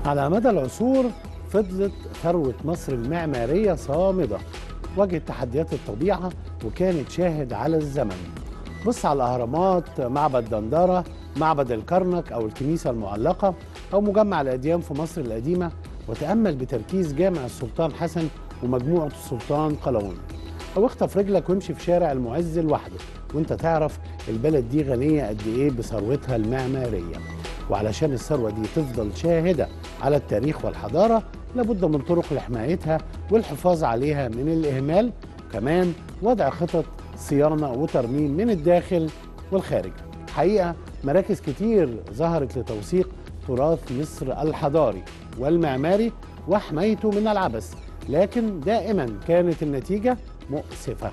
على مدى العصور فضلت ثروة مصر المعمارية صامدة واجهت تحديات الطبيعة وكانت شاهد على الزمن بص على الأهرامات معبد دندرة معبد الكرنك أو الكنيسة المعلقة أو مجمع الأديان في مصر القديمة وتأمل بتركيز جامع السلطان حسن ومجموعة السلطان قلاوون أو اخطف رجلك وامشي في شارع المعز لوحده وانت تعرف البلد دي غنية قد إيه بثروتها المعمارية وعلشان الثروة دي تفضل شاهدة على التاريخ والحضارة لابد من طرق لحمايتها والحفاظ عليها من الإهمال كمان وضع خطط صيانة وترميم من الداخل والخارج حقيقة مراكز كتير ظهرت لتوثيق تراث مصر الحضاري والمعماري وحمايته من العبث لكن دائما كانت النتيجة مؤسفة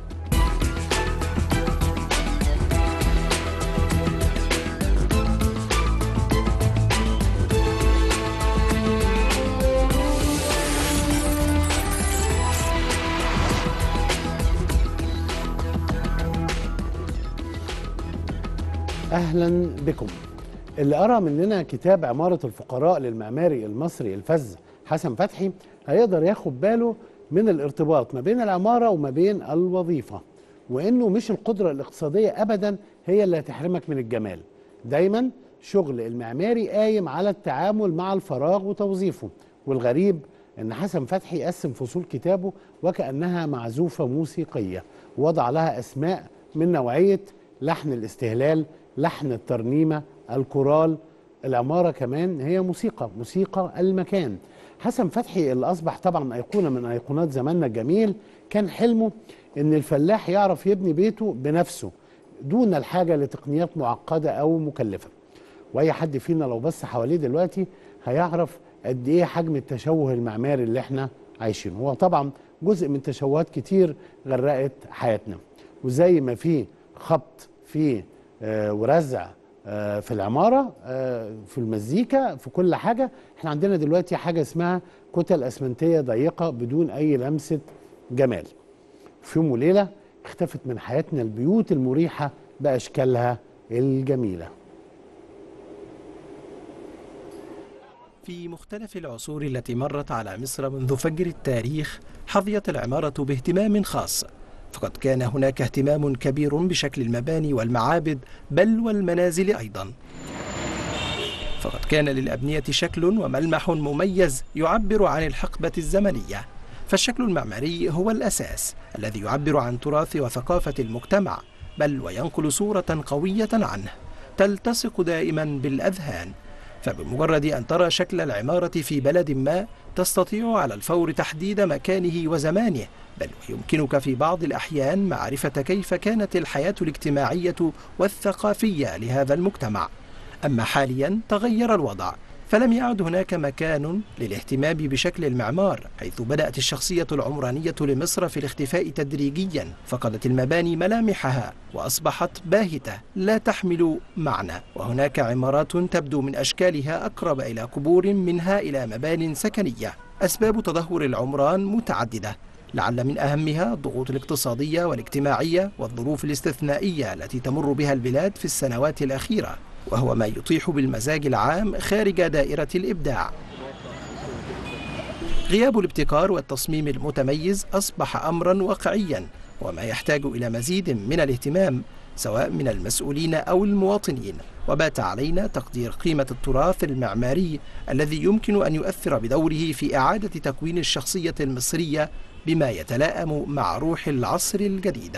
اهلا بكم اللي قرا مننا كتاب عماره الفقراء للمعماري المصري الفذ حسن فتحي هيقدر ياخد باله من الارتباط ما بين العماره وما بين الوظيفه وانه مش القدره الاقتصاديه ابدا هي اللي هتحرمك من الجمال دايما شغل المعماري قايم على التعامل مع الفراغ وتوظيفه والغريب ان حسن فتحي قسم فصول كتابه وكانها معزوفه موسيقيه وضع لها اسماء من نوعيه لحن الاستهلال لحن الترنيمة الكورال العمارة كمان هي موسيقى موسيقى المكان حسن فتحي اللي أصبح طبعا أيقونة من أيقونات زماننا الجميل كان حلمه أن الفلاح يعرف يبني بيته بنفسه دون الحاجة لتقنيات معقدة أو مكلفة وأي حد فينا لو بص حواليه دلوقتي هيعرف قد إيه حجم التشوه المعماري اللي احنا عايشينه هو طبعا جزء من تشوهات كتير غرقت حياتنا وزي ما في خبط في آه، ورزع آه، في العمارة آه، في المزيكا في كل حاجة احنا عندنا دلوقتي حاجة اسمها كتل أسمنتية ضيقة بدون أي لمسة جمال في يوم وليلة اختفت من حياتنا البيوت المريحة بأشكالها الجميلة في مختلف العصور التي مرت على مصر منذ فجر التاريخ حظيت العمارة باهتمام خاص فقد كان هناك اهتمام كبير بشكل المباني والمعابد بل والمنازل أيضا فقد كان للأبنية شكل وملمح مميز يعبر عن الحقبة الزمنية فالشكل المعماري هو الأساس الذي يعبر عن تراث وثقافة المجتمع بل وينقل صورة قوية عنه تلتصق دائما بالأذهان فبمجرد أن ترى شكل العمارة في بلد ما تستطيع على الفور تحديد مكانه وزمانه بل ويمكنك في بعض الأحيان معرفة كيف كانت الحياة الاجتماعية والثقافية لهذا المجتمع أما حاليا تغير الوضع فلم يعد هناك مكان للاهتمام بشكل المعمار حيث بدأت الشخصية العمرانية لمصر في الاختفاء تدريجيا فقدت المباني ملامحها وأصبحت باهتة لا تحمل معنى وهناك عمارات تبدو من أشكالها أقرب إلى قبور منها إلى مبان سكنية أسباب تدهور العمران متعددة لعل من أهمها الضغوط الاقتصادية والاجتماعية والظروف الاستثنائية التي تمر بها البلاد في السنوات الأخيرة وهو ما يطيح بالمزاج العام خارج دائرة الإبداع غياب الابتكار والتصميم المتميز أصبح أمرا واقعيا وما يحتاج إلى مزيد من الاهتمام سواء من المسؤولين أو المواطنين وبات علينا تقدير قيمة التراث المعماري الذي يمكن أن يؤثر بدوره في إعادة تكوين الشخصية المصرية بما يتلائم مع روح العصر الجديد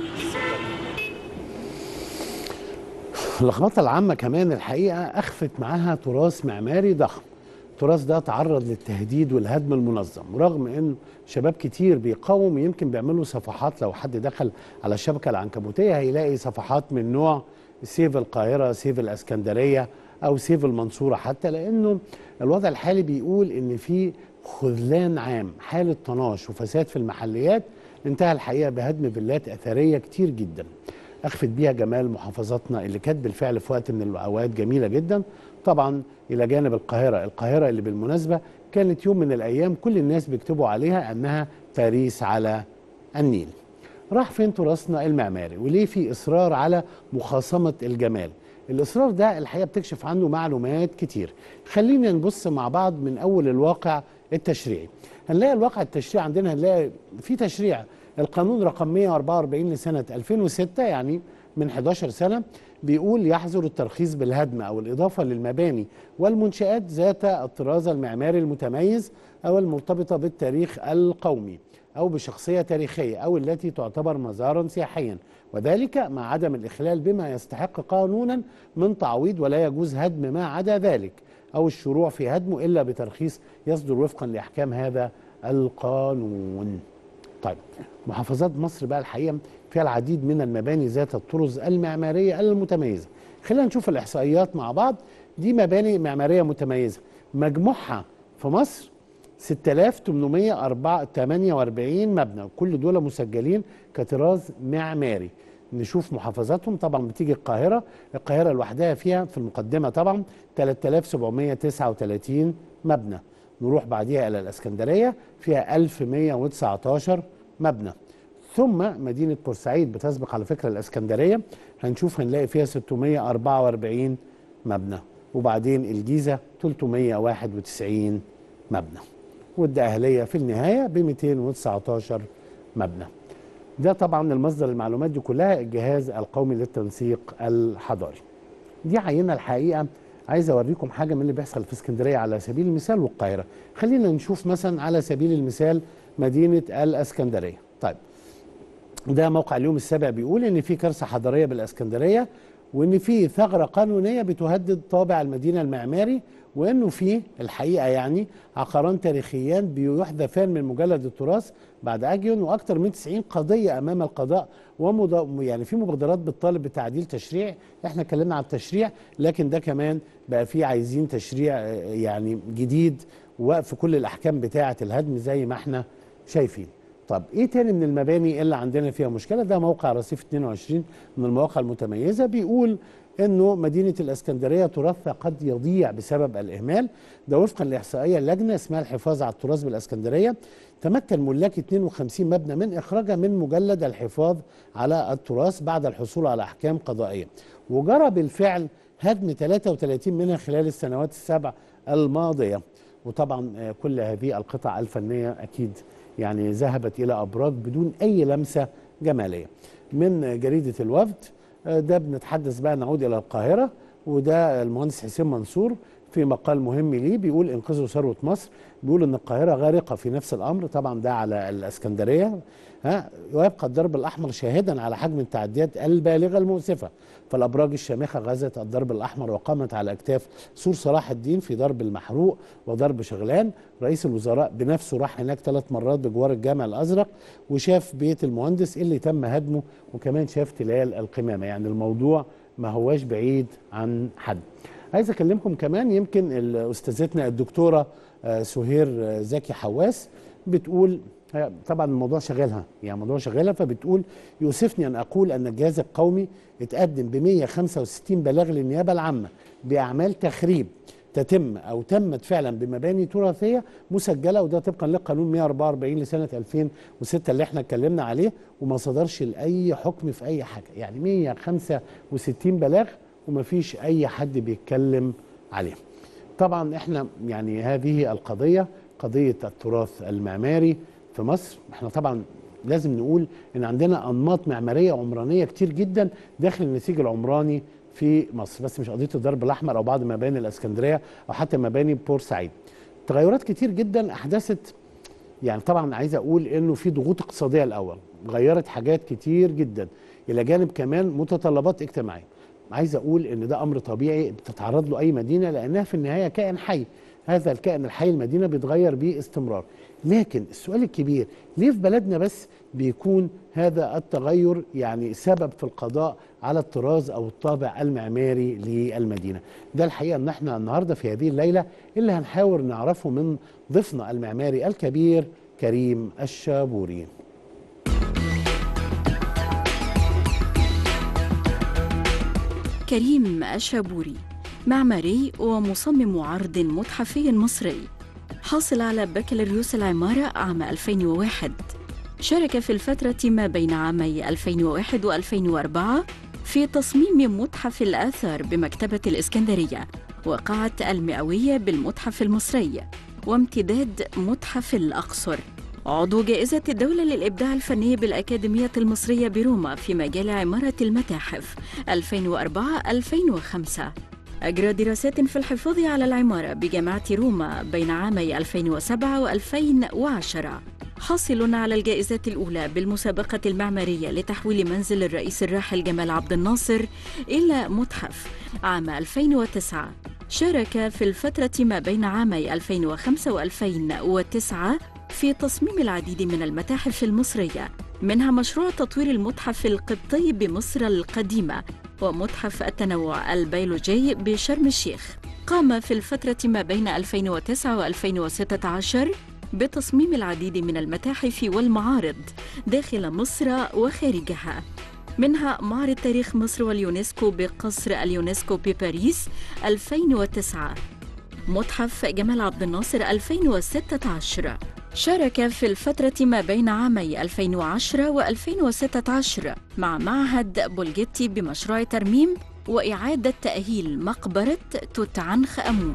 اللخبطة العامة كمان الحقيقة أخفت معاها تراث معماري ضخم التراث ده تعرض للتهديد والهدم المنظم ورغم ان شباب كتير بيقاوم يمكن بيعملوا صفحات لو حد دخل على الشبكة العنكبوتية هيلاقي صفحات من نوع سيف القاهرة سيف الاسكندرية او سيف المنصورة حتى لانه الوضع الحالي بيقول ان في خذلان عام حالة طناش وفساد في المحليات انتهى الحقيقة بهدم فيلات اثرية كتير جدا اخفت بيها جمال محافظاتنا اللي كانت بالفعل في وقت من الاوقات جميله جدا طبعا الى جانب القاهره القاهره اللي بالمناسبه كانت يوم من الايام كل الناس بيكتبوا عليها انها باريس على النيل راح فين تراثنا المعماري وليه في اصرار على مخاصمه الجمال الاصرار ده الحقيقه بتكشف عنه معلومات كتير خلينا نبص مع بعض من اول الواقع التشريعي هنلاقي الواقع التشريعي عندنا هنلاقي في تشريع القانون رقم 144 لسنه 2006 يعني من 11 سنه بيقول يحظر الترخيص بالهدم او الاضافه للمباني والمنشات ذات الطراز المعماري المتميز او المرتبطه بالتاريخ القومي او بشخصيه تاريخيه او التي تعتبر مزارا سياحيا وذلك مع عدم الاخلال بما يستحق قانونا من تعويض ولا يجوز هدم ما عدا ذلك او الشروع في هدمه الا بترخيص يصدر وفقا لاحكام هذا القانون. طيب محافظات مصر بقى الحقيقه فيها العديد من المباني ذات الطرز المعماريه المتميزه. خلينا نشوف الاحصائيات مع بعض دي مباني معماريه متميزه مجموعها في مصر 6848 مبنى كل دول مسجلين كطراز معماري نشوف محافظاتهم طبعا بتيجي القاهرة القاهرة لوحدها فيها في المقدمة طبعا 3739 مبنى نروح بعديها إلى الأسكندرية فيها 1119 مبنى ثم مدينة بورسعيد بتسبق على فكرة الأسكندرية هنشوف هنلاقي فيها 644 مبنى وبعدين الجيزة 391 مبنى والدقهلية في النهاية ب 219 مبنى ده طبعا المصدر المعلومات دي كلها الجهاز القومي للتنسيق الحضاري دي عينة الحقيقة عايز اوريكم حاجة من اللي بيحصل في اسكندرية على سبيل المثال والقاهرة خلينا نشوف مثلا على سبيل المثال مدينة الاسكندرية طيب ده موقع اليوم السابع بيقول ان في كارثة حضارية بالاسكندرية وان في ثغرة قانونية بتهدد طابع المدينة المعماري وانه في الحقيقه يعني عقاران تاريخيان بيحذفان من مجلد التراث بعد اجيون واكثر من 90 قضيه امام القضاء ومض... يعني في مبادرات بتطالب بتعديل تشريع احنا اتكلمنا عن التشريع لكن ده كمان بقى في عايزين تشريع يعني جديد ووقف كل الاحكام بتاعه الهدم زي ما احنا شايفين طب ايه تاني من المباني اللي عندنا فيها مشكله ده موقع رصيف 22 من المواقع المتميزه بيقول انه مدينه الاسكندريه تراثها قد يضيع بسبب الاهمال ده وفقا لاحصائيه لجنه اسمها الحفاظ على التراث بالاسكندريه تمكن ملاك 52 مبنى من اخراجها من مجلد الحفاظ على التراث بعد الحصول على احكام قضائيه وجرى بالفعل هدم 33 منها خلال السنوات السبع الماضيه وطبعا كل هذه القطع الفنيه اكيد يعني ذهبت الى ابراج بدون اي لمسه جماليه من جريده الوفد ده بنتحدث بقى نعود الى القاهره وده المهندس حسين منصور في مقال مهم ليه بيقول انقذوا ثروه مصر بيقول ان القاهره غارقه في نفس الامر طبعا ده على الاسكندريه ها ويبقى الضرب الاحمر شاهدا على حجم التعديات البالغه المؤسفه فالابراج الشامخه غزت الضرب الاحمر وقامت على اكتاف سور صلاح الدين في ضرب المحروق وضرب شغلان رئيس الوزراء بنفسه راح هناك ثلاث مرات بجوار الجامع الازرق وشاف بيت المهندس اللي تم هدمه وكمان شاف تلال القمامه يعني الموضوع ما هواش بعيد عن حد عايز اكلمكم كمان يمكن استاذتنا الدكتوره سهير زكي حواس بتقول طبعا الموضوع شغالها يعني الموضوع شغالها فبتقول يؤسفني ان اقول ان الجهاز القومي اتقدم ب 165 بلاغ للنيابه العامه باعمال تخريب تتم او تمت فعلا بمباني تراثيه مسجله وده طبقا للقانون 144 لسنه 2006 اللي احنا اتكلمنا عليه وما صدرش لاي حكم في اي حاجه يعني 165 بلاغ ومفيش اي حد بيتكلم عليه طبعا احنا يعني هذه القضيه قضيه التراث المعماري في مصر احنا طبعا لازم نقول ان عندنا انماط معماريه عمرانيه كتير جدا داخل النسيج العمراني في مصر بس مش قضيه الضرب الاحمر او بعض مباني الاسكندريه او حتى مباني بورسعيد تغيرات كتير جدا احدثت يعني طبعا عايز اقول انه في ضغوط اقتصاديه الاول غيرت حاجات كتير جدا الى جانب كمان متطلبات اجتماعيه عايز اقول ان ده امر طبيعي بتتعرض له اي مدينه لانها في النهايه كائن حي هذا الكائن الحي المدينه بيتغير باستمرار لكن السؤال الكبير ليه في بلدنا بس بيكون هذا التغير يعني سبب في القضاء على الطراز او الطابع المعماري للمدينه ده الحقيقه ان احنا النهارده في هذه الليله اللي هنحاول نعرفه من ضيفنا المعماري الكبير كريم الشابوري كريم الشابوري معماري ومصمم عرض متحفي مصري حاصل على بكالوريوس العمارة عام 2001 شارك في الفترة ما بين عامي 2001 و2004 في تصميم متحف الآثار بمكتبة الإسكندرية وقاعة المئوية بالمتحف المصري وامتداد متحف الأقصر عضو جائزة الدولة للإبداع الفني بالأكاديمية المصرية بروما في مجال عمارة المتاحف 2004-2005 أجرى دراسات في الحفاظ على العمارة بجامعة روما بين عامي 2007 و2010 حاصل على الجائزة الأولى بالمسابقة المعمارية لتحويل منزل الرئيس الراحل جمال عبد الناصر إلى متحف عام 2009 شارك في الفترة ما بين عامي 2005 و2009 في تصميم العديد من المتاحف المصرية منها مشروع تطوير المتحف القبطي بمصر القديمة ومتحف التنوع البيولوجي بشرم الشيخ قام في الفترة ما بين 2009 و2016 بتصميم العديد من المتاحف والمعارض داخل مصر وخارجها منها معرض تاريخ مصر واليونسكو بقصر اليونسكو بباريس 2009 متحف جمال عبد الناصر 2016 شارك في الفترة ما بين عامي 2010 و2016 مع معهد بولجيتي بمشروع ترميم وإعادة تأهيل مقبرة توت عنخ آمون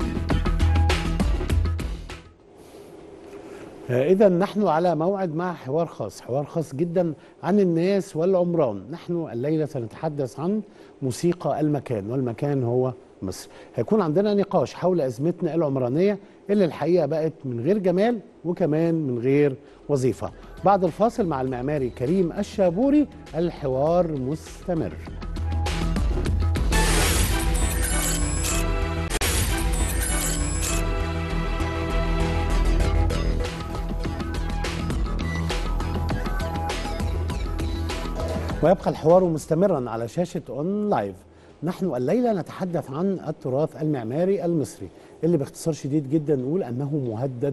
إذا نحن على موعد مع حوار خاص حوار خاص جدا عن الناس والعمران نحن الليلة سنتحدث عن موسيقى المكان والمكان هو مصر هيكون عندنا نقاش حول أزمتنا العمرانية اللي الحقيقة بقت من غير جمال وكمان من غير وظيفة بعد الفاصل مع المعماري كريم الشابوري الحوار مستمر ويبقى الحوار مستمرا على شاشة اون لايف نحن الليلة نتحدث عن التراث المعماري المصري اللي باختصار شديد جدا نقول أنه مهدد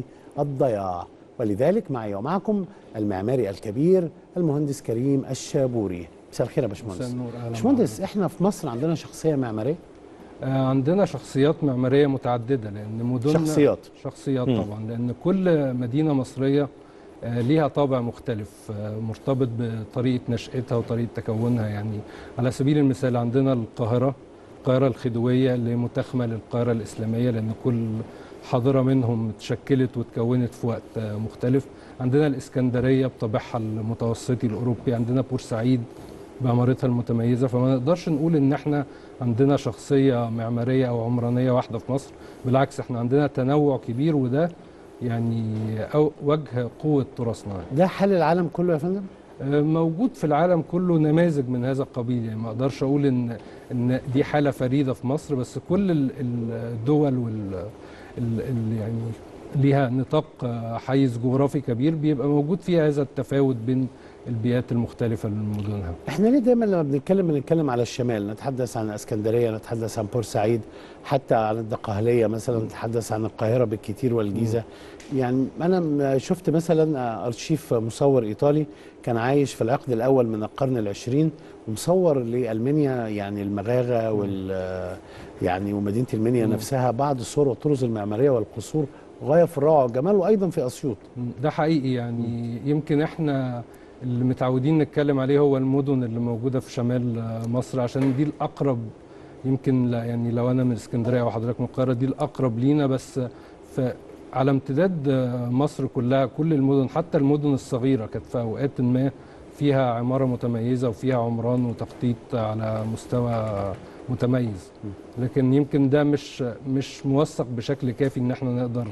بالضياع ولذلك معي ومعكم المعماري الكبير المهندس كريم الشابوري مساء الخير يا باشمهندس مساء النور اهلا باشمهندس احنا في مصر عندنا شخصية معمارية آه، عندنا شخصيات معماريه متعدده لان مدن شخصيات شخصيات مم. طبعا لان كل مدينه مصريه آه، ليها طابع مختلف آه، مرتبط بطريقه نشاتها وطريقه تكونها يعني على سبيل المثال عندنا القاهره القاهره الخديويه اللي متاخمه للقاهره الاسلاميه لان كل حاضره منهم اتشكلت واتكونت في وقت آه، مختلف عندنا الاسكندريه بطابعها المتوسطي الاوروبي عندنا بورسعيد بعمارتها المتميزه فما نقدرش نقول ان احنا عندنا شخصيه معماريه او عمرانيه واحده في مصر بالعكس احنا عندنا تنوع كبير وده يعني أو وجه قوه تراثنا ده حال العالم كله يا فندم آه، موجود في العالم كله نماذج من هذا القبيل يعني ما اقدرش اقول ان ان دي حاله فريده في مصر بس كل ال- ال- الدول وال ال- ال- يعني ليها نطاق آه، حيز جغرافي كبير بيبقى موجود فيها هذا التفاوت بين البيئات المختلفه لمدنها احنا ليه دايما لما بنتكلم بنتكلم على الشمال نتحدث عن اسكندريه نتحدث عن بورسعيد حتى عن الدقهليه مثلا نتحدث عن القاهره بالكتير والجيزه يعني انا م- شفت مثلا ارشيف مصور ايطالي كان عايش في العقد الاول من القرن العشرين ومصور لالمانيا يعني المغاغه وال يعني ومدينه المنيا مم. نفسها بعض الصور والطرز المعماريه والقصور غايه في الروعه والجمال وايضا في اسيوط ده حقيقي يعني يمكن احنا اللي متعودين نتكلم عليه هو المدن اللي موجوده في شمال آه، مصر عشان دي الاقرب يمكن لا يعني لو انا من اسكندريه وحضرتك من القاهره دي الاقرب لينا بس ف على امتداد آه، مصر كلها كل المدن حتى المدن الصغيره كانت في اوقات ما فيها عماره متميزه وفيها عمران وتخطيط على مستوى متميز لكن يمكن ده مش مش موثق بشكل كافي ان احنا نقدر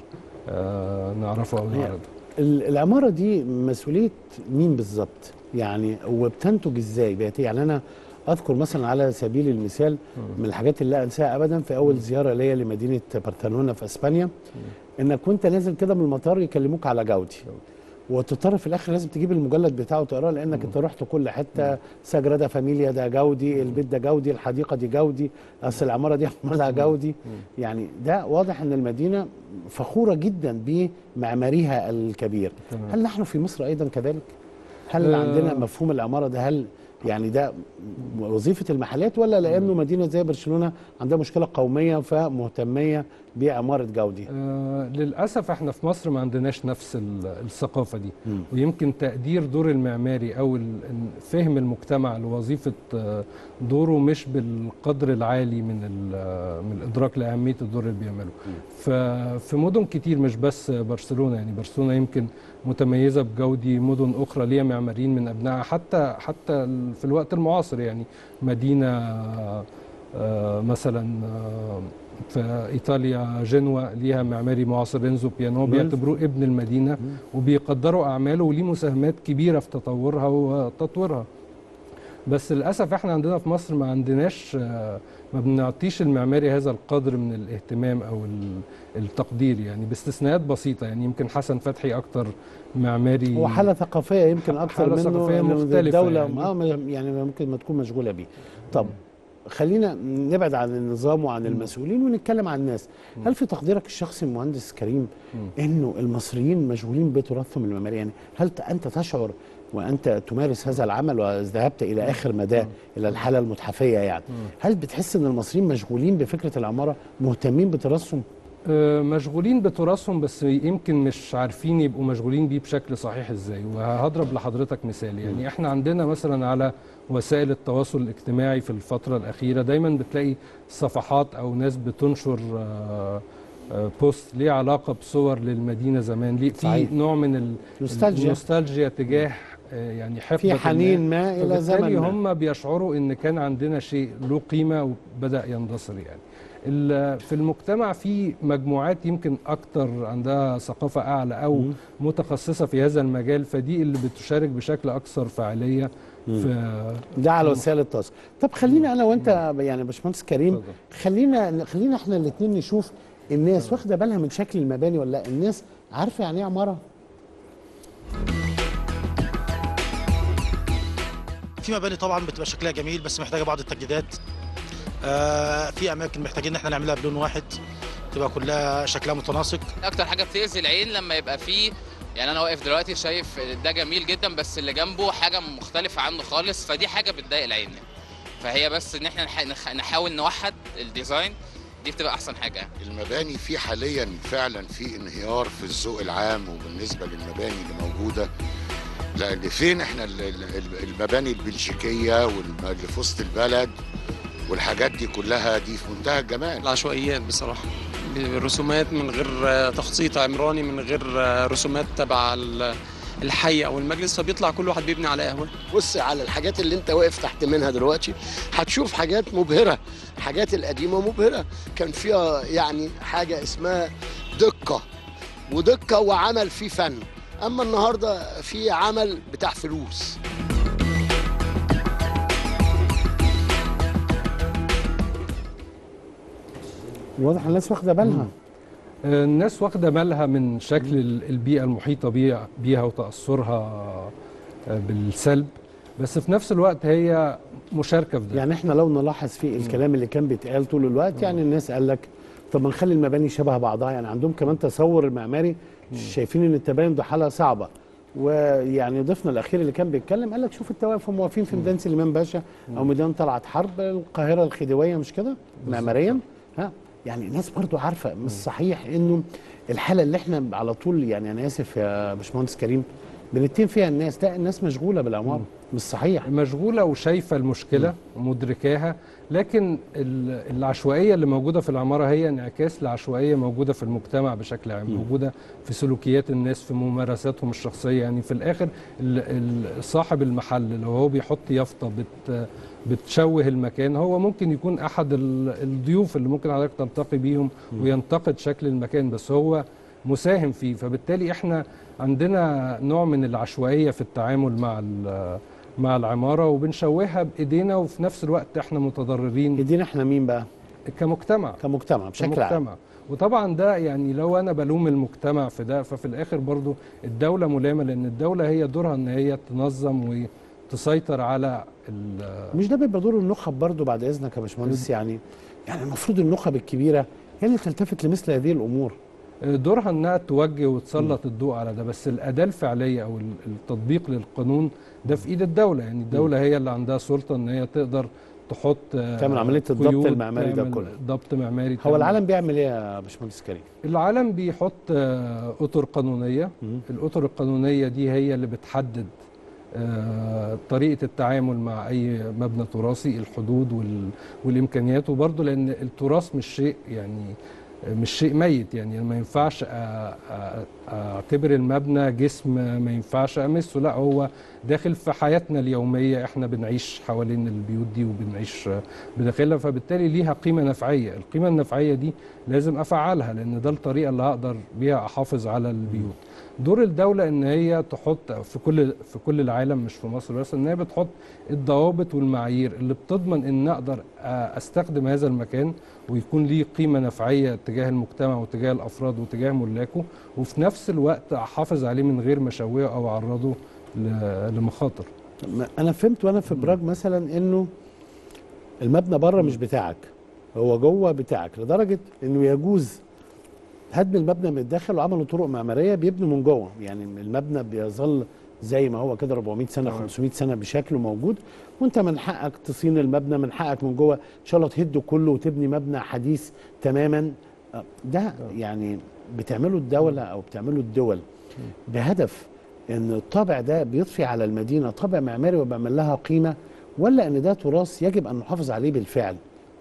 آه، نعرفه او هي- نعرضه ال- العمارة دي مسؤولية مين بالظبط؟ يعني وبتنتج ازاي؟ بقت إيه؟ يعني أنا أذكر مثلا على سبيل المثال من الحاجات اللي لا أنساها أبدا في أول زيارة ليا لمدينة برشلونة في إسبانيا إنك كنت نازل كده من المطار يكلموك على جودي وتضطر في الاخر لازم تجيب المجلد بتاعه تقراه لانك انت رحت كل حته سجرده فاميليا ده جودي البيت ده جودي الحديقه دي جودي اصل العماره دي عملها جودي يعني ده واضح ان المدينه فخوره جدا بمعماريها الكبير تمام. هل نحن في مصر ايضا كذلك هل آه. عندنا مفهوم العماره ده هل يعني ده وظيفه المحلات ولا لانه مدينه زي برشلونه عندها مشكله قوميه فمهتميه بعماره جودي آه للاسف احنا في مصر ما عندناش نفس ال- الثقافه دي مم. ويمكن تقدير دور المعماري او ال- فهم المجتمع لوظيفه آه، دوره مش بالقدر العالي من ال- من الادراك لاهميه الدور اللي بيعمله ففي مدن كتير مش بس برشلونه يعني برشلونه يمكن متميزه بجودي مدن اخرى ليها معماريين من ابنائها حتى حتى ال- في الوقت المعاصر يعني مدينه آه، مثلا آه، في ايطاليا جنوة ليها معماري معاصر رينزو بيانو مم. بيعتبروه ابن المدينه وبيقدروا اعماله وليه مساهمات كبيره في تطورها وتطويرها بس للاسف احنا عندنا في مصر ما عندناش آه، ما بنعطيش المعماري هذا القدر من الاهتمام او ال- التقدير يعني باستثناءات بسيطه يعني يمكن حسن فتحي اكتر معماري هو حاله ثقافيه يمكن اكثر حالة منه ثقافية إنه مختلفة الدوله يعني. اه ما- يعني ممكن ما تكون مشغوله بيه طب خلينا نبعد عن النظام وعن المسؤولين ونتكلم عن الناس هل في تقديرك الشخصي المهندس كريم انه المصريين مشغولين بتراثهم المعماري يعني هل ت- انت تشعر وانت تمارس هذا العمل وذهبت الى اخر مدى الى الحاله المتحفيه يعني هل بتحس ان المصريين مشغولين بفكره العماره مهتمين بتراثهم آه، مشغولين بتراثهم بس يمكن مش عارفين يبقوا مشغولين بيه بشكل صحيح ازاي وهضرب لحضرتك مثال يعني احنا عندنا مثلا على وسائل التواصل الاجتماعي في الفترة الأخيرة دايما بتلاقي صفحات أو ناس بتنشر آه، آه، بوست ليه علاقة بصور للمدينة زمان ليه في صحيح. نوع من ال- نوستالجيا. النوستالجيا تجاه آه، يعني حقبة في ما. حنين ما الى فبالتالي زمن ما. هم بيشعروا ان كان عندنا شيء له قيمه وبدا يندثر يعني ال- في المجتمع في مجموعات يمكن اكتر عندها ثقافه اعلى او متخصصه في هذا المجال فدي اللي بتشارك بشكل اكثر فعاليه في ده على وسائل التواصل طب خلينا انا وانت يعني يا باشمهندس كريم اتفضل. خلينا خلينا احنا الاثنين نشوف الناس واخده بالها من شكل المباني ولا لا الناس عارفه يعني ايه عماره في مباني طبعا بتبقى شكلها جميل بس محتاجه بعض التجديدات آه في اماكن محتاجين ان احنا نعملها بلون واحد تبقى كلها شكلها متناسق اكتر حاجه بتاذي العين لما يبقى فيه يعني انا واقف دلوقتي شايف ده جميل جدا بس اللي جنبه حاجه مختلفه عنه خالص فدي حاجه بتضايق العين فهي بس ان احنا نح- نح- نحاول نوحد الديزاين دي بتبقى احسن حاجه المباني في حاليا فعلا في انهيار في الذوق العام وبالنسبه للمباني اللي موجوده لان فين احنا ال- ال- المباني البلجيكيه واللي في وسط البلد والحاجات دي كلها دي في منتهى الجمال العشوائيات بصراحة رسومات من غير آه، تخطيط عمراني من غير آه، رسومات تبع ال- الحي او المجلس فبيطلع كل واحد بيبني على قهوه بص على الحاجات اللي انت واقف تحت منها دلوقتي هتشوف حاجات مبهرة حاجات القديمة مبهرة كان فيها يعني حاجة اسمها دقة ودقة وعمل فيه فن اما النهاردة في عمل بتاع فلوس واضح الناس واخده بالها آه، الناس واخده بالها من شكل ال- البيئه المحيطه بيها بيها وتاثرها آه، بالسلب بس في نفس الوقت هي مشاركه في ده يعني احنا لو نلاحظ في الكلام اللي كان بيتقال طول الوقت يعني الناس قال لك طب ما نخلي المباني شبه بعضها يعني عندهم كمان تصور المعماري شايفين ان التباين ده حاله صعبه ويعني ضيفنا الاخير اللي كان بيتكلم قال لك شوف التوافق هم واقفين في ميدان سليمان باشا او ميدان طلعت حرب القاهره الخديويه مش كده معماريا ها يعني الناس برضو عارفه مش صحيح انه الحاله اللي احنا على طول يعني انا اسف يا باشمهندس كريم بنتهم فيها الناس لا الناس مشغوله بالعماره مش صحيح مشغوله وشايفه المشكله ومدركاها لكن ال- العشوائيه اللي موجوده في العماره هي انعكاس لعشوائيه موجوده في المجتمع بشكل عام موجوده في سلوكيات الناس في ممارساتهم الشخصيه يعني في الاخر ال- ال- صاحب المحل لو هو بيحط يافطه بت بتشوه المكان هو ممكن يكون احد ال- الضيوف اللي ممكن حضرتك تلتقي بيهم وينتقد شكل المكان بس هو مساهم فيه فبالتالي احنا عندنا نوع من العشوائيه في التعامل مع ال- مع العماره وبنشوهها بايدينا وفي نفس الوقت احنا متضررين يدينا احنا مين بقى كمجتمع كمجتمع بشكل عام كمجتمع وطبعا ده يعني لو انا بلوم المجتمع في ده ففي الاخر برضو الدوله ملامه لان الدوله هي دورها ان هي تنظم وتسيطر على ال- مش ده بيبقى دور النخب برضو بعد اذنك يا باشمهندس يعني يعني المفروض النخب الكبيره هي اللي تلتفت لمثل هذه الامور دورها انها توجه وتسلط الضوء على ده بس الاداه الفعليه او ال- التطبيق للقانون ده في ايد الدوله يعني الدوله هي اللي عندها سلطه ان هي تقدر تحط آه، تعمل عملية الضبط قيود، المعماري ده تعمل كله. ضبط معماري هو تعمل- العالم بيعمل ايه يا باشمهندس كريم؟ العالم بيحط آه، اطر قانونيه مم. الاطر القانونيه دي هي اللي بتحدد آه، طريقه التعامل مع اي مبنى تراثي الحدود وال- والامكانيات وبرضه لان التراث مش شيء يعني مش شيء ميت يعني ما ينفعش أ- أ- اعتبر المبنى جسم ما ينفعش امسه لا هو داخل في حياتنا اليوميه احنا بنعيش حوالين البيوت دي وبنعيش بداخلها فبالتالي ليها قيمه نفعيه القيمه النفعيه دي لازم افعلها لان ده الطريقه اللي هقدر بيها احافظ على البيوت دور الدوله ان هي تحط في كل في كل العالم مش في مصر بس ان هي بتحط الضوابط والمعايير اللي بتضمن ان اقدر استخدم هذا المكان ويكون ليه قيمه نفعيه تجاه المجتمع وتجاه الافراد وتجاه ملاكه وفي نفس الوقت احافظ عليه من غير ما اشوهه او اعرضه ل- لمخاطر ما انا فهمت وانا في براج مثلا انه المبنى بره مش بتاعك هو جوه بتاعك لدرجه انه يجوز هدم المبنى من الداخل وعملوا طرق معماريه بيبنوا من جوه يعني المبنى بيظل زي ما هو كده 400 سنه 500 سنه بشكله موجود وانت من حقك تصين المبنى من حقك من جوه ان شاء الله تهده كله وتبني مبنى حديث تماما آه، ده يعني بتعمله الدوله او بتعمله الدول بهدف ان الطابع ده بيضفي على المدينه طابع معماري وبيعمل لها قيمه ولا ان ده تراث يجب ان نحافظ عليه بالفعل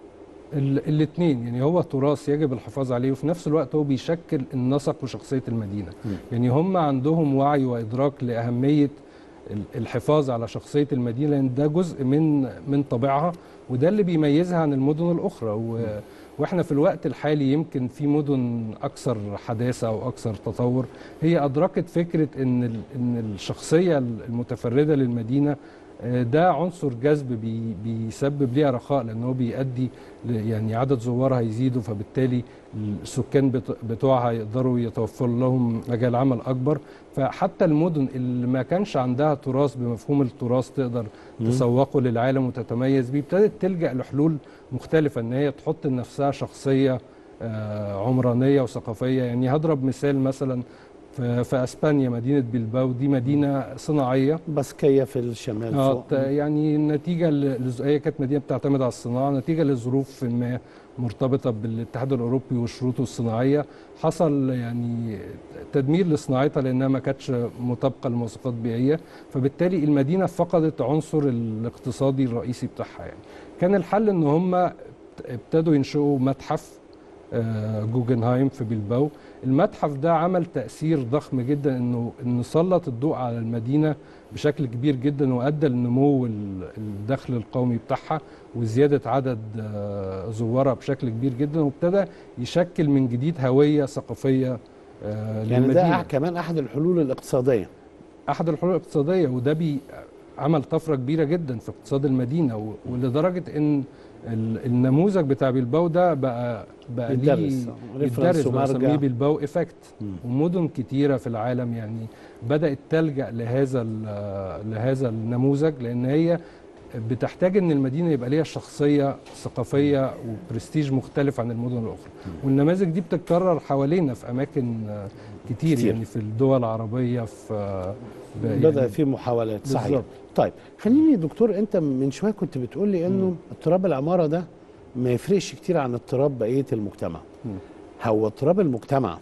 الاثنين يعني هو تراث يجب الحفاظ عليه وفي نفس الوقت هو بيشكل النسق وشخصيه المدينه م. يعني هم عندهم وعي وادراك لاهميه ال- الحفاظ على شخصيه المدينه لان ده جزء من من طبيعها وده اللي بيميزها عن المدن الاخرى و واحنا في الوقت الحالي يمكن في مدن اكثر حداثه او اكثر تطور هي ادركت فكره ان ال- ان الشخصيه المتفرده للمدينه آه، ده عنصر جذب بي بيسبب ليها رخاء لان هو بيؤدي ل- يعني عدد زوارها يزيدوا فبالتالي السكان بت- بتوعها يقدروا يتوفر لهم مجال عمل اكبر فحتى المدن اللي ما كانش عندها تراث بمفهوم التراث تقدر تسوقه للعالم وتتميز بيه ابتدت تلجا لحلول مختلفه ان هي تحط لنفسها شخصيه آه، عمرانيه وثقافيه يعني هضرب مثال مثلا في في اسبانيا مدينه بلباو دي مدينه صناعيه بسكيه في الشمال اه فوق ت- يعني نتيجه ل- لز- هي كانت مدينه بتعتمد على الصناعه نتيجه لظروف ما مرتبطه بالاتحاد الاوروبي وشروطه الصناعيه حصل يعني تدمير لصناعتها لانها ما كانتش مطابقه لمواصفات بيئيه فبالتالي المدينه فقدت عنصر الاقتصادي الرئيسي بتاعها يعني كان الحل ان هم ابتدوا ينشئوا متحف آه، جوجنهايم في بلباو المتحف ده عمل تأثير ضخم جدا انه انه سلط الضوء على المدينة بشكل كبير جدا وادى لنمو ال- الدخل القومي بتاعها وزيادة عدد آه، زوارها بشكل كبير جدا وابتدى يشكل من جديد هوية ثقافية آه، يعني ده للمدينة أح- كمان احد الحلول الاقتصاديه احد الحلول الاقتصاديه وده بي عمل طفره كبيره جدا في اقتصاد المدينه و- ولدرجه ان ال- النموذج بتاع بلباو ده بقى بقى ليه يتدرس. ريفرنس يتدرس ومرجع. بنسميه بلباو افكت مم. ومدن كتيره في العالم يعني بدات تلجا لهذا ال- لهذا النموذج لان هي بتحتاج ان المدينه يبقى ليها شخصيه ثقافيه وبرستيج مختلف عن المدن الاخرى والنماذج دي بتتكرر حوالينا في اماكن آه، كتير, كتير. يعني في الدول العربيه في آه، ب- بدا يعني في محاولات صحيح بالظبط. طيب خليني دكتور انت من شويه كنت بتقول لي انه اضطراب العماره ده ما يفرقش كتير عن اضطراب بقيه المجتمع مم. هو اضطراب المجتمع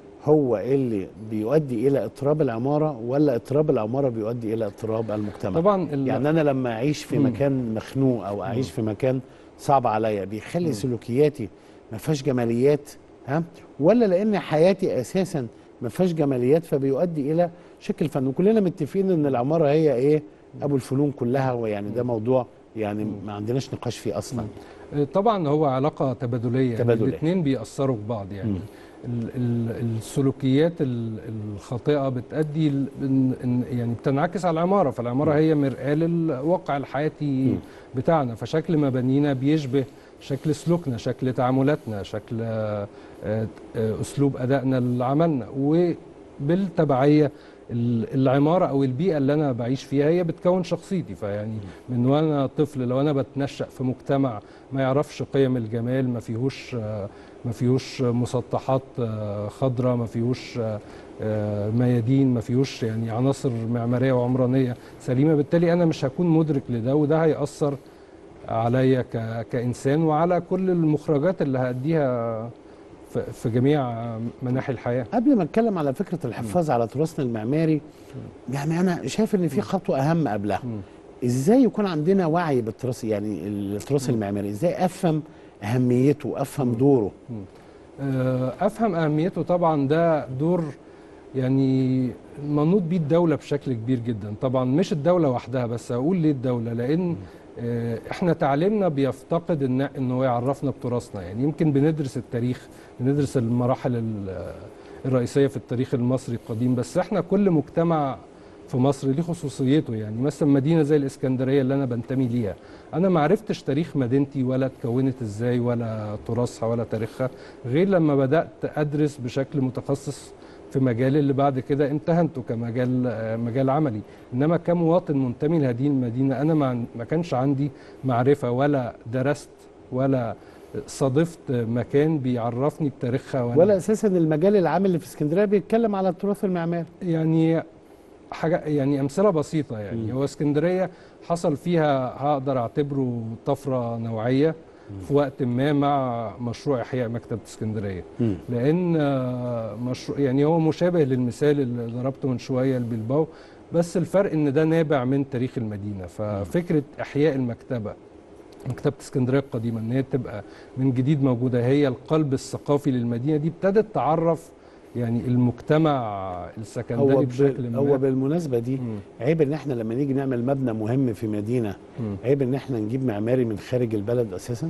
هو اللي بيؤدي الى اضطراب العماره ولا اضطراب العماره بيؤدي الى اضطراب المجتمع طبعا ال- يعني انا لما اعيش في مم. مكان مخنوق او اعيش في مكان صعب عليا بيخلي سلوكياتي ما فيهاش جماليات ها ولا لان حياتي اساسا ما فيهاش جماليات فبيؤدي الى شكل فن وكلنا متفقين ان العماره هي ايه ابو الفنون كلها ويعني ده موضوع يعني ما عندناش نقاش فيه اصلا طبعا هو علاقه تبادليه يعني تبادلية. الاثنين بيأثروا ببعض يعني مم. ال ال السلوكيات ال- الخاطئه بتؤدي ل- إن- إن- يعني بتنعكس على العماره فالعماره هي مرآه للواقع الحياتي مم. بتاعنا فشكل مبانينا بيشبه شكل سلوكنا شكل تعاملاتنا شكل آه، آه، آه، اسلوب ادائنا لعملنا وبالتبعيه ال- العماره او البيئه اللي انا بعيش فيها هي بتكون شخصيتي فيعني من وانا طفل لو انا بتنشأ في مجتمع ما يعرفش قيم الجمال ما فيهوش آه، ما فيهوش مسطحات آه، خضراء ما فيهوش آه، آه، ميادين ما فيهوش يعني عناصر معماريه وعمرانيه سليمه بالتالي انا مش هكون مدرك لده وده هيأثر عليا ك- كانسان وعلى كل المخرجات اللي هاديها في- في جميع مناحي الحياه قبل ما اتكلم على فكره الحفاظ على تراثنا المعماري يعني انا شايف ان في خطوه اهم قبلها ازاي يكون عندنا وعي بالتراث يعني التراث المعماري ازاي افهم اهميته افهم دوره آه، افهم اهميته طبعا ده دور يعني منوط بيه الدوله بشكل كبير جدا طبعا مش الدوله وحدها بس اقول ليه الدوله لان آه، احنا تعليمنا بيفتقد ان انه يعرفنا بتراثنا يعني يمكن بندرس التاريخ بندرس المراحل ال- الرئيسيه في التاريخ المصري القديم بس احنا كل مجتمع في مصر ليه خصوصيته يعني مثلا مدينه زي الاسكندريه اللي انا بنتمي ليها انا ما عرفتش تاريخ مدينتي ولا اتكونت ازاي ولا تراثها ولا تاريخها غير لما بدات ادرس بشكل متخصص في مجال اللي بعد كده امتهنته كمجال آه، مجال عملي انما كمواطن منتمي لهذه المدينه انا ما ما كانش عندي معرفه ولا درست ولا صادفت مكان بيعرفني بتاريخها ولا, ولا اساسا المجال العام اللي في اسكندريه بيتكلم على التراث المعماري يعني حاجه يعني امثله بسيطه يعني هو اسكندريه حصل فيها هقدر اعتبره طفره نوعيه في وقت ما مع مشروع احياء مكتبه اسكندريه مم. لان آه، مشروع يعني هو مشابه للمثال اللي ضربته من شويه لبلباو بس الفرق ان ده نابع من تاريخ المدينه ففكره احياء المكتبه مكتبه اسكندريه القديمه ان هي تبقى من جديد موجوده هي القلب الثقافي للمدينه دي ابتدت تعرف يعني المجتمع السكندري هو بشكل ب... ما هو بالمناسبه دي مم. عيب ان احنا لما نيجي نعمل مبنى مهم في مدينه مم. عيب ان احنا نجيب معماري من خارج البلد اساسا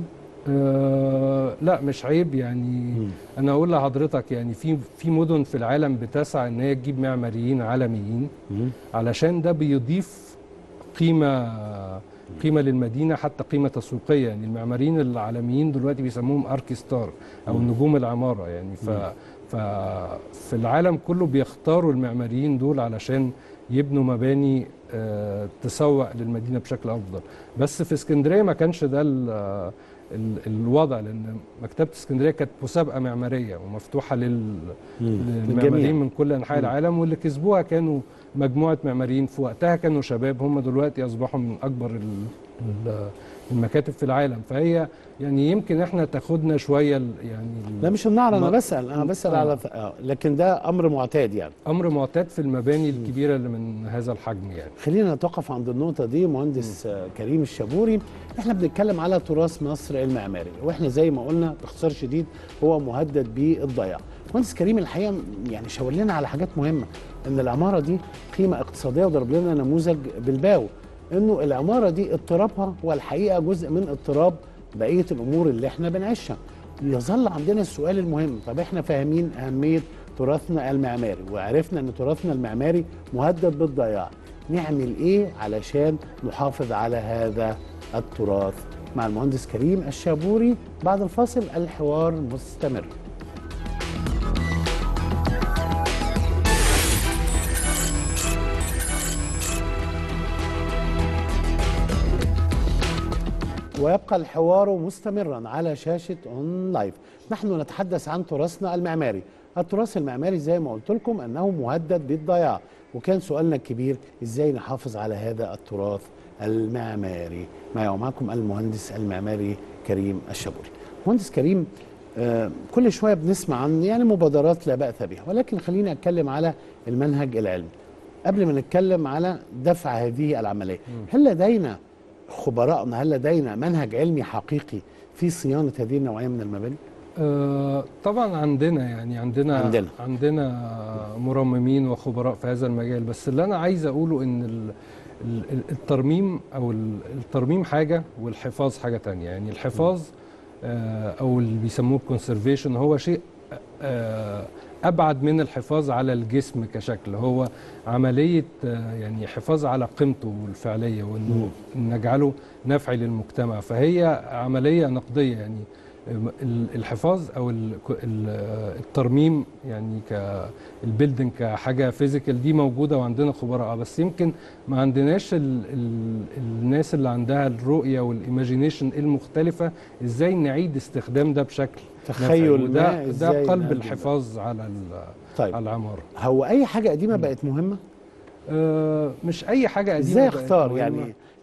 آه لا مش عيب يعني مم. انا اقول لحضرتك يعني في في مدن في العالم بتسعى ان هي تجيب معماريين عالميين مم. علشان ده بيضيف قيمه قيمه للمدينه حتى قيمه تسويقيه يعني المعماريين العالميين دلوقتي بيسموهم اركي ستار او نجوم العماره يعني ف ففي العالم كله بيختاروا المعماريين دول علشان يبنوا مباني آه، تسوق للمدينه بشكل افضل بس في اسكندريه ما كانش ده ال- ال- الوضع لان مكتبه اسكندريه كانت مسابقه معماريه ومفتوحه لل للجميع. للمعماريين من كل انحاء العالم واللي كسبوها كانوا مجموعه معماريين في وقتها كانوا شباب هم دلوقتي اصبحوا من اكبر ال- ال- المكاتب في العالم فهي يعني يمكن احنا تاخدنا شويه ال- يعني ال- لا مش النعر انا ما- بسال انا بسال آه. على آه. لكن ده امر معتاد يعني امر معتاد في المباني الكبيره اللي من هذا الحجم يعني خلينا نتوقف عند النقطة دي مهندس آه، كريم الشابوري احنا بنتكلم على تراث مصر المعماري واحنا زي ما قلنا باختصار شديد هو مهدد بالضياع مهندس كريم الحقيقة يعني شاور لنا على حاجات مهمة ان العمارة دي قيمة اقتصادية وضرب لنا نموذج بالباو انه العمارة دي اضطرابها هو الحقيقة جزء من اضطراب بقية الامور اللي احنا بنعيشها يظل عندنا السؤال المهم طب احنا فاهمين اهمية تراثنا المعماري وعرفنا ان تراثنا المعماري مهدد بالضياع نعمل ايه علشان نحافظ على هذا التراث مع المهندس كريم الشابوري بعد الفاصل الحوار مستمر ويبقى الحوار مستمرا على شاشة اون لايف نحن نتحدث عن تراثنا المعماري التراث المعماري زي ما قلت لكم انه مهدد بالضياع وكان سؤالنا الكبير ازاي نحافظ على هذا التراث المعماري معي ومعكم المهندس المعماري كريم الشابوري مهندس كريم آه، كل شوية بنسمع عن يعني مبادرات لا بأس بها ولكن خليني أتكلم على المنهج العلمي قبل ما نتكلم على دفع هذه العملية هل لدينا خبراءنا هل لدينا منهج علمي حقيقي في صيانة هذه النوعية من المباني؟ آه، طبعا عندنا يعني عندنا عندنا. عندنا مرممين وخبراء في هذا المجال بس اللي انا عايز اقوله ان ال- ال- الترميم او ال- الترميم حاجه والحفاظ حاجه تانية يعني الحفاظ آه، او اللي بيسموه الكونسرفيشن هو شيء آه، ابعد من الحفاظ على الجسم كشكل هو عمليه آه، يعني حفاظ على قيمته الفعليه وانه نجعله نفعي للمجتمع فهي عمليه نقديه يعني ال- الحفاظ او ال- ال- الترميم يعني كالبيلدنج كحاجه فيزيكال دي موجوده وعندنا خبراء بس يمكن ما عندناش ال ال الناس اللي عندها الرؤيه والايماجينيشن المختلفه ازاي نعيد استخدام ده بشكل نفعي. تخيل وده ما ده إزاي قلب نقدم ده. الحفاظ على ال- طيب على العماره هو أي حاجة قديمة بقت مهمة؟ آه، مش اي حاجه قديمه ازاي بقت اختار مهمة. يعني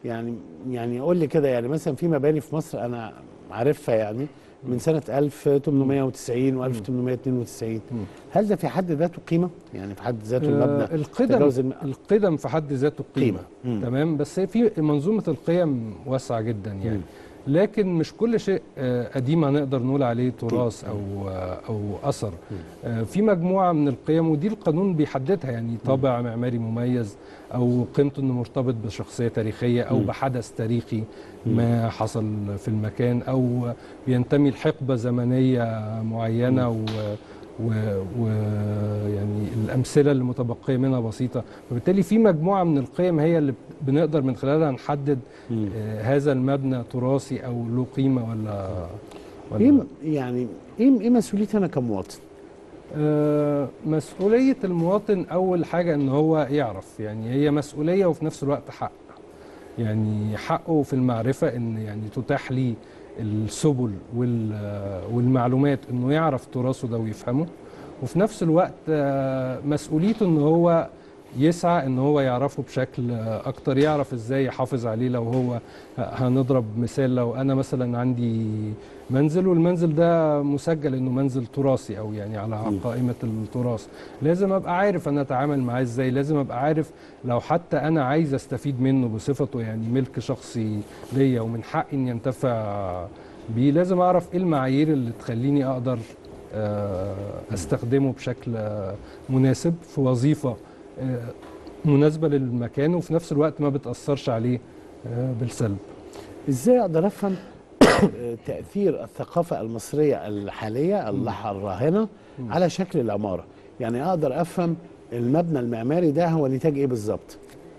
يعني يعني قول لي كده يعني مثلا في مباني في مصر انا عارفها يعني من سنه 1890 و 1892 هل ده في حد ذاته قيمه؟ يعني في حد ذاته المبنى آه، القدم تجاوز الم- القدم في حد ذاته قيمه, قيمة. مم. تمام بس هي في منظومه القيم واسعه جدا يعني لكن مش كل شيء آه، قديم هنقدر نقول عليه تراث او آه، او اثر آه، في مجموعه من القيم ودي القانون بيحددها يعني طابع معماري مميز او قيمته انه مرتبط بشخصيه تاريخيه او مم. بحدث تاريخي ما حصل في المكان او بينتمي لحقبه زمنيه معينه و ويعني الامثله اللي متبقيه منها بسيطه فبالتالي في مجموعه من القيم هي اللي بنقدر من خلالها نحدد آه هذا المبنى تراثي او له قيمه ولا ايه ولا م- يعني ايه ايه مسؤوليتي انا كمواطن؟ آه مسؤوليه المواطن اول حاجه ان هو يعرف يعني هي مسؤوليه وفي نفس الوقت حق يعني حقه في المعرفه ان يعني تتاح لي السبل وال- والمعلومات انه يعرف تراثه ده ويفهمه وفي نفس الوقت آه، مسؤوليته ان هو يسعى ان هو يعرفه بشكل آه، اكتر يعرف ازاي يحافظ عليه لو هو هنضرب مثال لو انا مثلا عندي منزل والمنزل ده مسجل انه منزل تراثي او يعني على قائمه التراث لازم ابقى عارف انا اتعامل معاه ازاي لازم ابقى عارف لو حتى انا عايز استفيد منه بصفته يعني ملك شخصي ليا ومن حقي اني انتفع بيه لازم اعرف ايه المعايير اللي تخليني اقدر آه، استخدمه بشكل آه، مناسب في وظيفه آه، مناسبه للمكان وفي نفس الوقت ما بتاثرش عليه آه، بالسلب ازاي اقدر افهم تاثير الثقافه المصريه الحاليه الح- الراهنه على شكل العماره؟ يعني اقدر افهم المبنى المعماري ده هو نتاج ايه بالظبط؟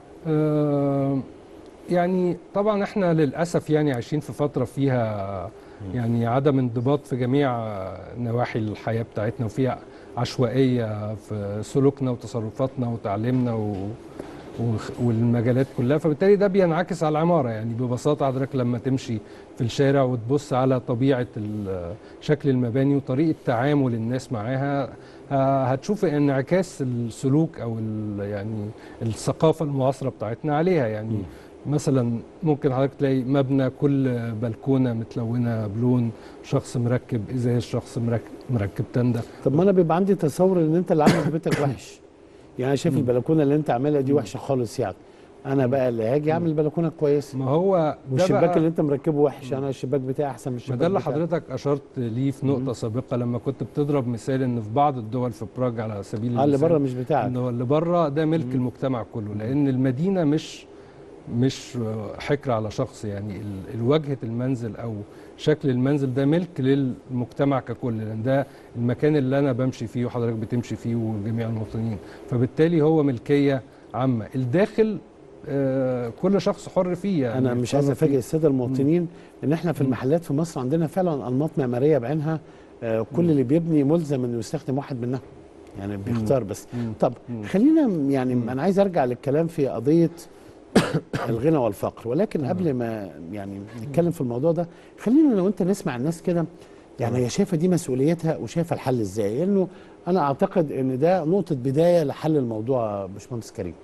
آه، يعني طبعا احنا للاسف يعني عايشين في فتره فيها يعني عدم انضباط في جميع نواحي الحياه بتاعتنا وفيها عشوائيه في سلوكنا وتصرفاتنا وتعليمنا و وخ- والمجالات كلها فبالتالي ده بينعكس على العماره يعني ببساطه حضرتك لما تمشي في الشارع وتبص على طبيعه ال- شكل المباني وطريقه تعامل الناس معاها ه- هتشوف انعكاس السلوك او ال- يعني الثقافه المعاصره بتاعتنا عليها يعني مثلا ممكن حضرتك تلاقي مبنى كل بلكونه متلونه بلون شخص مركب ازاز شخص مركب مركب تندة طب ما انا بيبقى عندي تصور ان انت اللي عامل بيتك وحش يعني انا شايف البلكونه اللي انت عاملها دي وحشه خالص يعني انا بقى اللي هاجي اعمل بلكونه كويسه ما هو ده والشباك بقى اللي انت مركبه وحش انا الشباك بتاعي احسن من ما الشباك ده اللي بتاعك. حضرتك اشرت ليه في نقطه سابقه لما كنت بتضرب مثال ان في بعض الدول في براغ على سبيل اه اللي المثال بره مش بتاعك انه اللي بره ده ملك المجتمع كله لان المدينه مش مش حكر على شخص يعني ال- الواجهه المنزل او شكل المنزل ده ملك للمجتمع ككل لان ده المكان اللي انا بمشي فيه وحضرتك بتمشي فيه وجميع المواطنين فبالتالي هو ملكيه عامه الداخل آه، كل شخص حر فيه يعني انا مش عايز يتصرف فيه. افاجئ الساده المواطنين ان احنا في المحلات في مصر عندنا فعلا انماط معماريه بعينها آه، كل اللي بيبني ملزم انه يستخدم واحد منها يعني بيختار بس طب خلينا يعني انا عايز ارجع للكلام في قضيه الغنى والفقر ولكن قبل ما يعني نتكلم في الموضوع ده خلينا لو انت نسمع الناس كده يعني هي شايفه دي مسؤوليتها وشايفه الحل ازاي لانه انا اعتقد ان ده نقطه بدايه لحل الموضوع يا باشمهندس كريم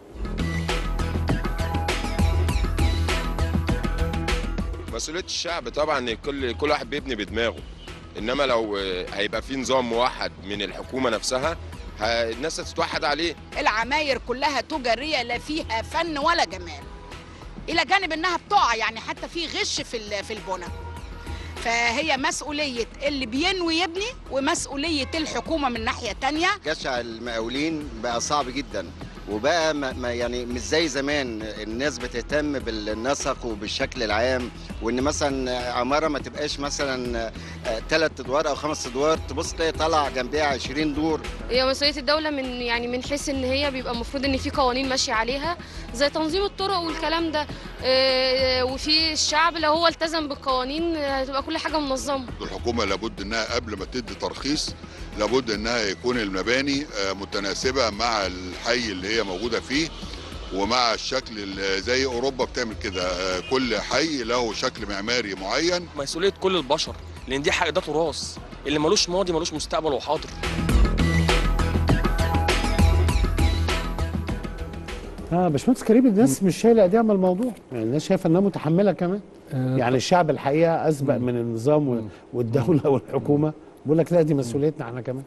مسؤوليه الشعب طبعا إن كل كل واحد بيبني بدماغه انما لو آه، هيبقى في نظام موحد من الحكومه نفسها ه- الناس هتتوحد عليه العماير كلها تجاريه لا فيها فن ولا جمال الى جانب انها بتقع يعني حتى في غش في ال- في البنى فهي مسؤوليه اللي بينوي يبني ومسؤوليه الحكومه من ناحيه تانية جشع المقاولين بقى صعب جدا وبقى ما ما يعني مش زي زمان الناس بتهتم بالنسق وبالشكل العام وان مثلا عماره ما تبقاش مثلا ثلاث ادوار او خمس ادوار تبص تلاقي طالع جنبها 20 دور هي مسؤوليه الدوله من يعني من حيث ان هي بيبقى المفروض ان في قوانين ماشيه عليها زي تنظيم الطرق والكلام ده آه، وفي الشعب لو هو التزم بالقوانين آه، هتبقى كل حاجه منظمه الحكومه لابد انها قبل ما تدي ترخيص لابد انها يكون المباني آه، متناسبه مع الحي اللي هي موجوده فيه ومع الشكل اللي زي اوروبا بتعمل كده آه، كل حي له شكل معماري معين مسؤوليه كل البشر لان دي حاجه ده تراث اللي ملوش ماضي ملوش مستقبل وحاضر اه باشمهندس كريم الناس مش شايله ايديها من الموضوع يعني الناس شايفه انها متحمله كمان آه، يعني الشعب الحقيقه اسبق من النظام وال- والدوله والحكومه بيقول لك لا دي مسؤوليتنا احنا كمان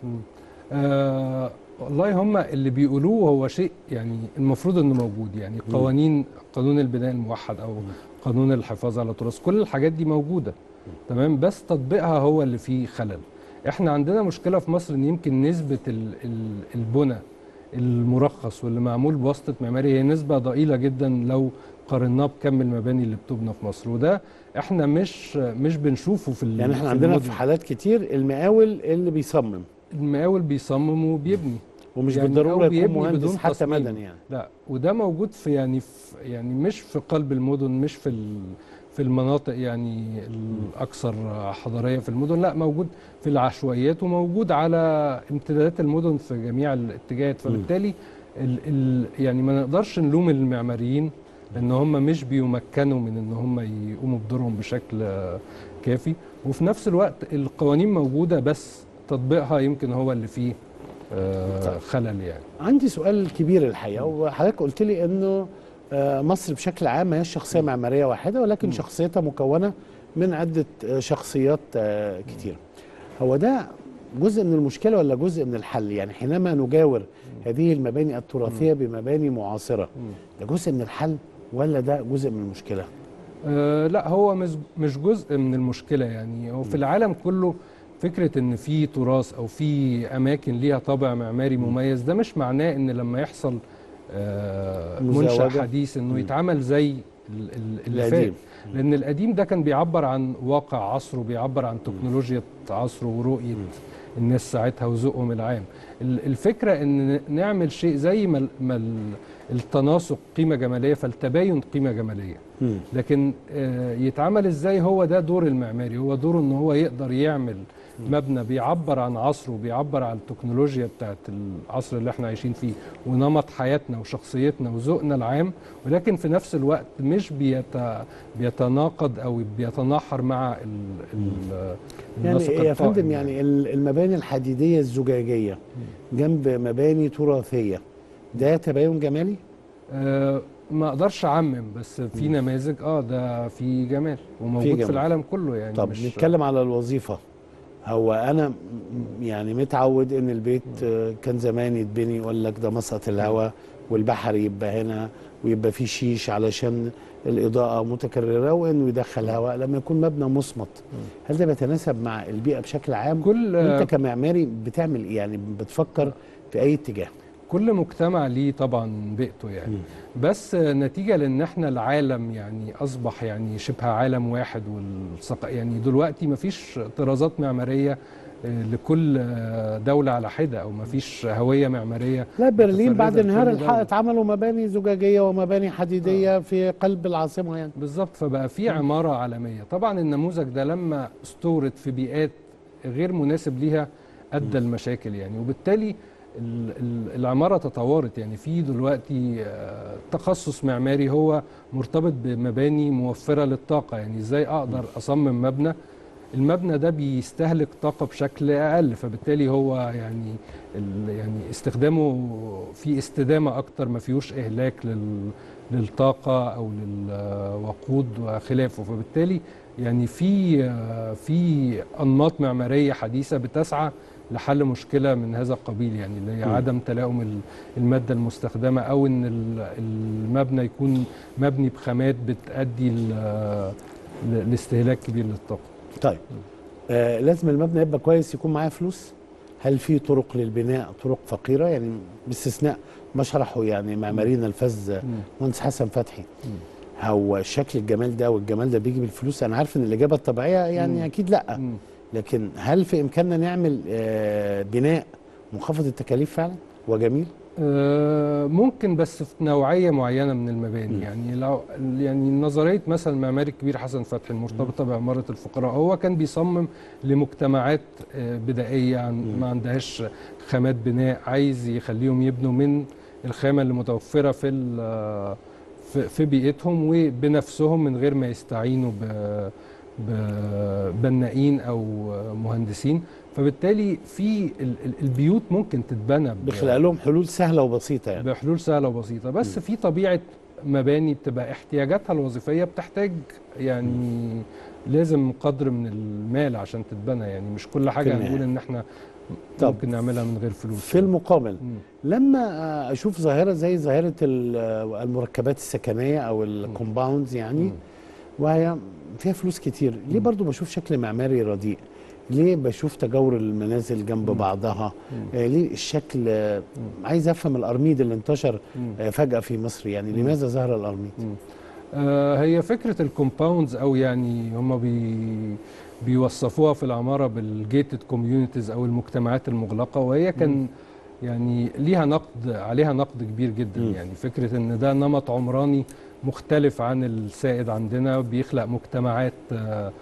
آه والله هم اللي بيقولوه هو شيء يعني المفروض انه موجود يعني قوانين قانون البناء الموحد او قانون الحفاظ على التراث كل الحاجات دي موجوده تمام بس تطبيقها هو اللي فيه خلل احنا عندنا مشكله في مصر ان يمكن نسبه ال- ال- البنى المرخص واللي معمول بواسطه معماري هي نسبه ضئيله جدا لو قارناه بكم المباني اللي بتبنى في مصر وده احنا مش مش بنشوفه في ال- يعني احنا في عندنا المدن. في حالات كتير المقاول اللي بيصمم المقاول بيصمم وبيبني ومش يعني بالضروره أو يكون بيبني مهندس بدون حتى تصميم. مدني يعني لا وده موجود في يعني في يعني مش في قلب المدن مش في ال- في المناطق يعني الاكثر حضاريه في المدن لا موجود في العشوائيات وموجود على امتدادات المدن في جميع الاتجاهات فبالتالي ال ال يعني ما نقدرش نلوم المعماريين ان هم مش بيمكنوا من ان هم يقوموا بدورهم بشكل آه، كافي وفي نفس الوقت القوانين موجوده بس تطبيقها يمكن هو اللي فيه آه، خلل يعني عندي سؤال كبير الحقيقه وحضرتك قلت لي انه آه، مصر بشكل عام ما هي شخصيه معماريه واحده ولكن شخصيتها مكونه من عده آه، شخصيات آه، كتير هو ده جزء من المشكله ولا جزء من الحل يعني حينما نجاور هذه المباني التراثيه بمباني معاصره ده جزء من الحل ولا ده جزء من المشكله آه لا هو مش مش جزء من المشكله يعني هو في العالم كله فكره ان في تراث او في اماكن ليها طابع معماري مميز ده مش معناه ان لما يحصل آه منشا مزاوجة. حديث انه يتعمل زي ال- ال- اللي فات القديم. لان القديم ده كان بيعبر عن واقع عصره بيعبر عن تكنولوجيا عصره ورؤيه الناس ساعتها وذوقهم العام ال- الفكره ان ن- نعمل شيء زي ما ال- ما ال- التناسق قيمه جماليه فالتباين قيمه جماليه لكن آه، يتعمل ازاي هو ده دور المعماري هو دوره ان هو يقدر يعمل مبنى بيعبر عن عصره وبيعبر عن التكنولوجيا بتاعت العصر اللي احنا عايشين فيه ونمط حياتنا وشخصيتنا وذوقنا العام ولكن في نفس الوقت مش بيت بيتناقض او بيتناحر مع ال ال يعني النسق يا القائم فندم يعني ال- المباني الحديديه الزجاجيه جنب مباني تراثيه ده تباين جمالي آه ما اقدرش اعمم بس في نماذج اه ده في جمال وموجود في, جمال. العالم كله يعني طب مش نتكلم على الوظيفه هو انا م- يعني متعود ان البيت آه، كان زمان يتبني يقول لك ده مسقط الهواء والبحر يبقى هنا ويبقى فيه شيش علشان الاضاءه متكرره وانه يدخل هواء لما يكون مبنى مصمت هل ده بيتناسب مع البيئه بشكل عام كل انت كمعماري بتعمل ايه يعني بتفكر في اي اتجاه كل مجتمع ليه طبعا بيئته يعني بس نتيجة لان احنا العالم يعني اصبح يعني شبه عالم واحد والثق يعني دلوقتي مفيش طرازات معمارية آه، لكل آه، دولة على حدة او مفيش هوية معمارية لا برلين بعد متفردة انهيار لكل الحائط دولة. اتعملوا مباني زجاجيه ومباني حديديه في قلب العاصمه يعني بالظبط فبقى في عمارة عالمية طبعا النموذج ده لما استورد في بيئات غير مناسب ليها ادى المشاكل يعني وبالتالي ال- ال- العمارة تطورت يعني في دلوقتي آه، تخصص معماري هو مرتبط بمباني موفرة للطاقة يعني ازاي اقدر اصمم مبنى المبنى ده بيستهلك طاقة بشكل أقل فبالتالي هو يعني ال- يعني استخدامه في استدامة أكتر ما فيهوش إهلاك لل للطاقة أو للوقود وخلافه فبالتالي يعني في في أنماط معمارية حديثة بتسعى لحل مشكلة من هذا القبيل يعني اللي هي م. عدم تلاؤم ال- المادة المستخدمة أو إن ال- المبنى يكون مبني بخامات بتأدي ل- ل- لاستهلاك كبير للطاقة طيب آه لازم المبنى يبقى كويس يكون معاه فلوس هل في طرق للبناء طرق فقيره يعني باستثناء ما شرحه يعني معمارينا الفذ مهندس حسن فتحي هو شكل الجمال ده والجمال ده بيجي بالفلوس انا عارف ان الاجابه الطبيعيه يعني مم. اكيد لا لكن هل في امكاننا نعمل آه بناء منخفض التكاليف فعلا وجميل آه، ممكن بس في نوعيه معينه من المباني يعني لو يعني نظريه مثلا المعماري الكبير حسن فتحي المرتبطه بعماره الفقراء هو كان بيصمم لمجتمعات آه، بدائيه عن ما عندهاش خامات بناء عايز يخليهم يبنوا من الخامه اللي متوفره في ال- في- في بيئتهم وبنفسهم من غير ما يستعينوا ب ببنائين او مهندسين فبالتالي في ال- ال- البيوت ممكن تتبنى ب- بيخلق لهم حلول سهله وبسيطه يعني بحلول سهله وبسيطه بس في طبيعه مباني بتبقى احتياجاتها الوظيفيه بتحتاج يعني لازم قدر من المال عشان تتبنى يعني مش كل حاجه في النهاية. هنقول ان احنا طب ممكن نعملها من غير فلوس في المقابل لما اشوف ظاهره زي ظاهره ال- المركبات السكنيه او الكومباوندز يعني وهي فيها فلوس كتير ليه برضو بشوف شكل معماري رديء ليه بشوف تجاور المنازل جنب بعضها آه ليه الشكل آه عايز افهم الارميد اللي انتشر آه فجاه في مصر يعني لماذا ظهر الارميد آه، هي فكره الكومباوندز او يعني هم بي بيوصفوها في العماره بالجيتد كوميونيتيز او المجتمعات المغلقه وهي كان يعني ليها نقد عليها نقد كبير جدا مم. يعني فكره ان ده نمط عمراني مختلف عن السائد عندنا بيخلق مجتمعات آه،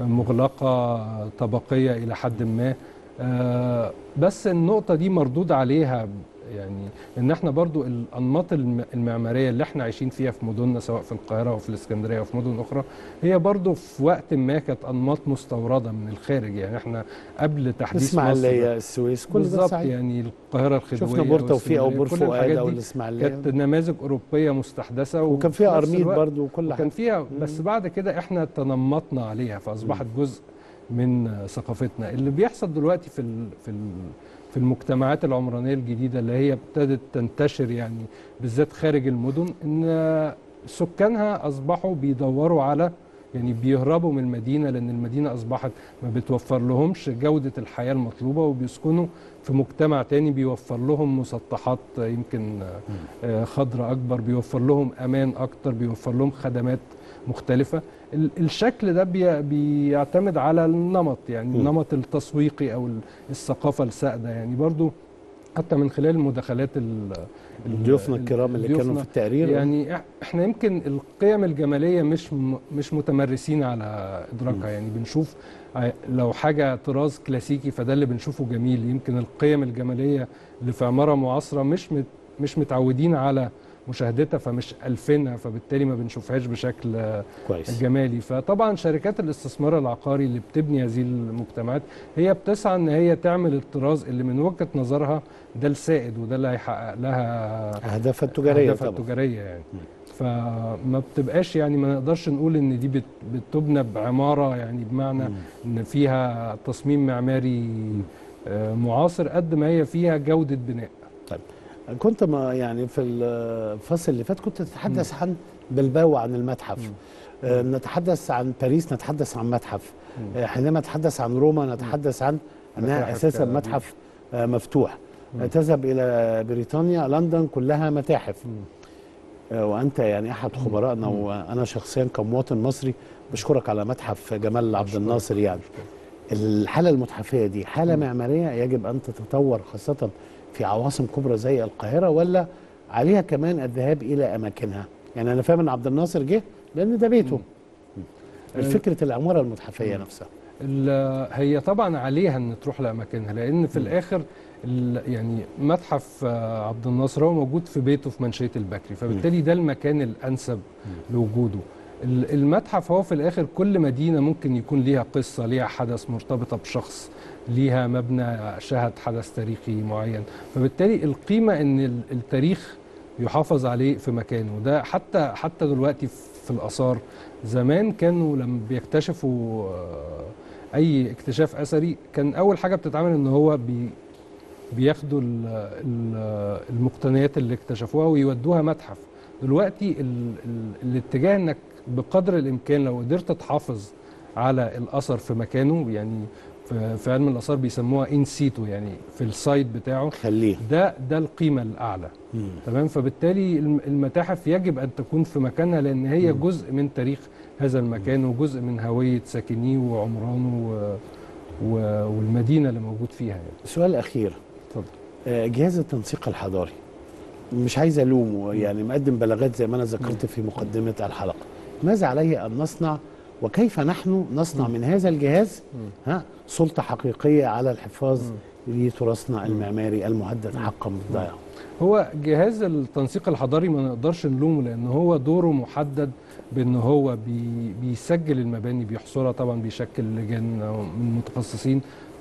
مغلقه طبقيه الى حد ما آه، بس النقطه دي مردود عليها يعني ان احنا برضو الانماط الم- المعماريه اللي احنا عايشين فيها في مدننا سواء في القاهره او في الاسكندريه او في مدن اخرى هي برضو في وقت ما كانت انماط مستورده من الخارج يعني احنا قبل تحديث مصر اسماعيليه السويس كل ده بالظبط صحيح يعني القاهره الخديويه شفنا بور أو توفيق أو الإسماعيلية، بور كل فؤاد الحاجات أو دي الإسماعيلية. كانت نماذج اوروبيه مستحدثه وكان فيها وفي نفس أرميد الوقت- برضو وكل وكان حاجة. فيها بس بعد كده احنا تنمطنا عليها فاصبحت جزء من ثقافتنا اللي بيحصل دلوقتي في ال في ال في المجتمعات العمرانيه الجديده اللي هي ابتدت تنتشر يعني بالذات خارج المدن ان سكانها اصبحوا بيدوروا على يعني بيهربوا من المدينه لان المدينه اصبحت ما بتوفر لهمش جوده الحياه المطلوبه وبيسكنوا في مجتمع تاني بيوفر لهم مسطحات يمكن آه، خضراء اكبر بيوفر لهم امان اكتر بيوفر لهم خدمات مختلفه ال- الشكل ده بي- بيعتمد على النمط يعني م. النمط التسويقي او ال- الثقافه السائده يعني برضو حتى من خلال المداخلات ال- ال- ضيوفنا ال- الكرام اللي كانوا ضيوفنا في التقرير. يعني إح- احنا يمكن القيم الجماليه مش م- مش متمرسين على ادراكها يعني بنشوف ع- لو حاجه طراز كلاسيكي فده اللي بنشوفه جميل يمكن القيم الجماليه اللي في عماره معاصره مش مت مش متعودين على مشاهدتها فمش ألفينها فبالتالي ما بنشوفهاش بشكل آه، كويس. جمالي فطبعا شركات الاستثمار العقاري اللي بتبني هذه المجتمعات هي بتسعى ان هي تعمل الطراز اللي من وجهة نظرها ده السائد وده اللي هيحقق لها أهدافها التجارية أهدافها طبعاً. التجارية يعني فما بتبقاش يعني ما نقدرش نقول ان دي بت- بتبنى بعمارة يعني بمعنى ان فيها تصميم معماري آه، معاصر قد ما هي فيها جودة بناء طيب كنت ما يعني في الفصل اللي فات كنت تتحدث عن بلباو عن المتحف آه، نتحدث عن باريس نتحدث عن متحف آه، حينما نتحدث عن روما نتحدث عن انها متاحف اساسا كاملة. متحف آه، مفتوح آه، تذهب الى بريطانيا لندن كلها متاحف آه، وانت يعني احد خبرائنا وانا شخصيا كمواطن مصري بشكرك على متحف جمال عبد الناصر يعني الحاله المتحفيه دي حاله معماريه يجب ان تتطور خاصه في عواصم كبرى زي القاهره ولا عليها كمان الذهاب الى اماكنها يعني انا فاهم ان عبد الناصر جه لان ده بيته فكره العماره المتحفيه نفسها ال- هي طبعا عليها ان تروح لاماكنها لان في الاخر ال- يعني متحف آه، عبد الناصر هو موجود في بيته في منشيه البكري فبالتالي ده المكان الانسب لوجوده ال- المتحف هو في الاخر كل مدينه ممكن يكون ليها قصه ليها حدث مرتبطه بشخص ليها مبنى شهد حدث تاريخي معين فبالتالي القيمه ان ال- التاريخ يحافظ عليه في مكانه ده حتى حتى دلوقتي في الاثار زمان كانوا لما بيكتشفوا آه، اي اكتشاف اثري كان اول حاجه بتتعمل ان هو بي بياخدوا ال- ال- المقتنيات اللي اكتشفوها ويودوها متحف دلوقتي ال ال الاتجاه انك بقدر الامكان لو قدرت تحافظ على الاثر في مكانه يعني في, في علم الاثار بيسموها ان سيتو يعني في السايت بتاعه خليه ده ده القيمه الاعلى تمام فبالتالي الم- المتاحف يجب ان تكون في مكانها لان هي جزء من تاريخ هذا المكان وجزء من هويه ساكنيه وعمرانه و... و... والمدينه اللي موجود فيها يعني. سؤال اخير اتفضل آه، جهاز التنسيق الحضاري مش عايز الومه يعني مقدم بلاغات زي ما انا ذكرت في مقدمه الحلقه ماذا عليه ان نصنع وكيف نحن نصنع من هذا الجهاز ها سلطه حقيقيه على الحفاظ لتراثنا المعماري المهدد حقا بالضياع هو جهاز التنسيق الحضاري ما نقدرش نلومه لان هو دوره محدد بان هو بي بيسجل المباني بيحصرها طبعا بيشكل لجان من متخصصين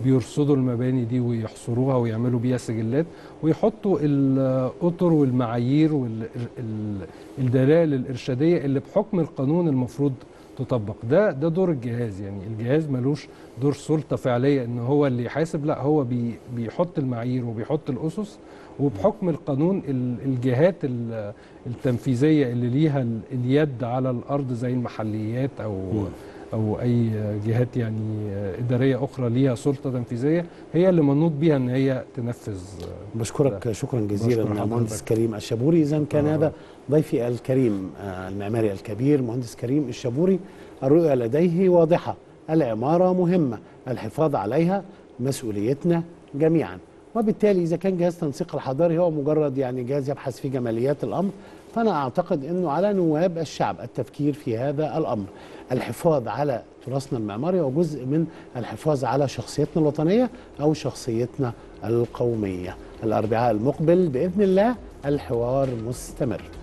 بيرصدوا المباني دي ويحصروها ويعملوا بيها سجلات ويحطوا الاطر والمعايير والدلائل الارشاديه اللي بحكم القانون المفروض تطبق ده ده دور الجهاز يعني الجهاز ملوش دور سلطه فعليه ان هو اللي يحاسب لا هو بي بيحط المعايير وبيحط الاسس وبحكم القانون ال- الجهات ال- التنفيذيه اللي ليها ال- اليد على الارض زي المحليات او او اي جهات يعني اداريه اخرى ليها سلطه تنفيذيه هي اللي منوط بيها ان هي تنفذ بشكرك شكرا جزيلا بشكر المهندس حضرتك. كريم الشابوري اذا كان آه. هذا ضيفي الكريم آه، المعماري الكبير مهندس كريم الشابوري الرؤيه لديه واضحه العماره مهمه الحفاظ عليها مسؤوليتنا جميعا وبالتالي اذا كان جهاز تنسيق الحضاري هو مجرد يعني جهاز يبحث في جماليات الامر فانا اعتقد انه على نواب الشعب التفكير في هذا الامر الحفاظ على تراثنا المعماري وجزء من الحفاظ على شخصيتنا الوطنيه او شخصيتنا القوميه الاربعاء المقبل باذن الله الحوار مستمر